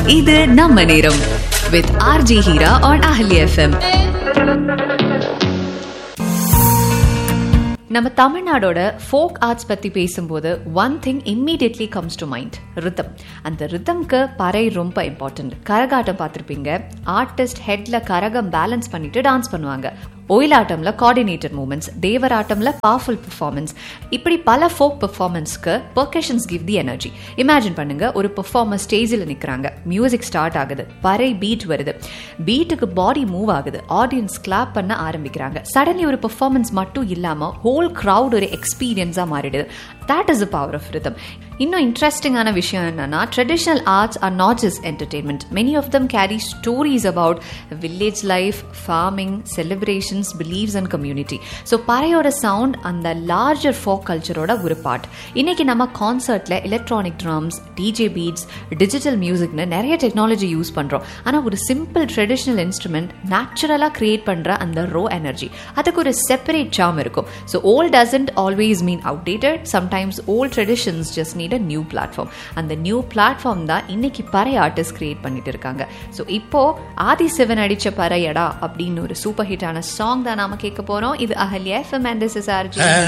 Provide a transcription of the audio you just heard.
இது நம்ம நேரம் with RJ Heera on Ahalya FM நம்ம தமிழ்நாடோட ஃபோக் ஆர்ட்ஸ் பற்றி பேசும்போது one thing immediately comes to mind rhythm அந்த ரித்தம்க்கு பறை ரொம்ப இம்பார்ட்டன்ட் கரகாட்டம் பார்த்துருப்பீங்க ஆர்டிஸ்ட் ஹெட்ல கரகம் பேலன்ஸ் பண்ணிட்டு டான்ஸ் பண்ணுவாங்க ஒயிலாட்டம்ல கோஆர்டினேட்டட் மூமெண்ட்ஸ் தேவராட்டம்ல பவர்ஃபுல் பெர்ஃபார்மன்ஸ் இப்படி பல ஃபோக் பெர்ஃபார்மன்ஸ்க்கு percussions give the energy imagine பண்ணுங்க ஒரு பெர்ஃபார்மர் ஸ்டேஜில் நிற்கிறாங்க மியூசிக் ஸ்டார்ட் ஆகுது பறை பீட் வருது பீட்டுக்கு பாடி மூவ் ஆகுது ஆடியன்ஸ் கிளாப் பண்ண ஆரம்பிக்கிறாங்க சடன்லி ஒரு பெர்ஃபார்மன்ஸ் மட்டும் இல்லாமல் ஹோல் க்ரௌட் ஒரு எக்ஸ்பீரியன்ஸாக மாறிடுது that is the power of rhythm இன்னும் இன்ட்ரெஸ்டிங்கான விஷயம் என்னன்னா traditional arts are not just entertainment many of them carry stories about village life farming celebrations beliefs and community so பறையோட சவுண்ட் அந்த லார்ஜர் ஃபோக் கல்ச்சரோட ஒரு பார்ட் இன்னைக்கு நம்ம கான்சர்ட்ல electronic drums DJ beats digital மியூசிக்னு நிறைய டெக்னாலஜி யூஸ் பண்ணுறோம் ஆனால் ஒரு சிம்பிள் ட்ரெடிஷ்னல் இன்ஸ்ட்ருமெண்ட் நேச்சுரலாக கிரியேட் பண்ணுற அந்த ரோ எனர்ஜி அதுக்கு ஒரு செப்பரேட் சாம் இருக்கும் so old doesn't always mean outdated sometimes old traditions just need a new platform அந்த நியூ பிளாட்ஃபார்ம் தான் இன்னைக்கு பறை ஆர்டிஸ்ட் கிரியேட் பண்ணிட்டு இருக்காங்க ஸோ இப்போ ஆதி சிவன் அடிச்ச பறையடா அப்படின்னு ஒரு சூப்பர் ஹிட்டான சாங் தான் நாம கேட்க போறோம் இது Ahalya FM and this is RJ